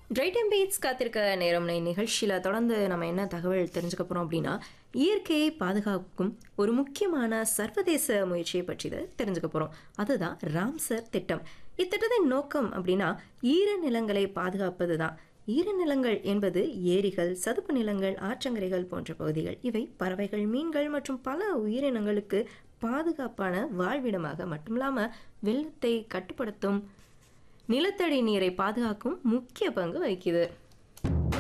right and beads காத்திருக்க நேரம் நிகழ்ச்சியில் தொடர்ந்து நம்ம என்ன தகவல் தெரிஞ்சுக்க போகிறோம் அப்படின்னா இயற்கையை பாதுகாக்கும் ஒரு முக்கியமான சர்வதேச முயற்சியை பற்றி தான் தெரிஞ்சுக்க போகிறோம் அதுதான் ராம்சர் திட்டம் இத்திட்டத்தின் நோக்கம் அப்படின்னா ஈரநிலங்களை பாதுகாப்பது தான் ஈரநிலங்கள் என்பது ஏரிகள் சதுப்பு நிலங்கள் ஆற்றங்கரைகள் போன்ற பகுதிகள் இவை பறவைகள் மீன்கள் மற்றும் பல உயிரினங்களுக்கு பாதுகாப்பான வாழ்விடமாக மட்டுமில்லாமல் வெள்ளத்தை கட்டுப்படுத்தும் நிலத்தடி நீரை பாதுகாக்கும் முக்கிய பங்கு வகிக்குது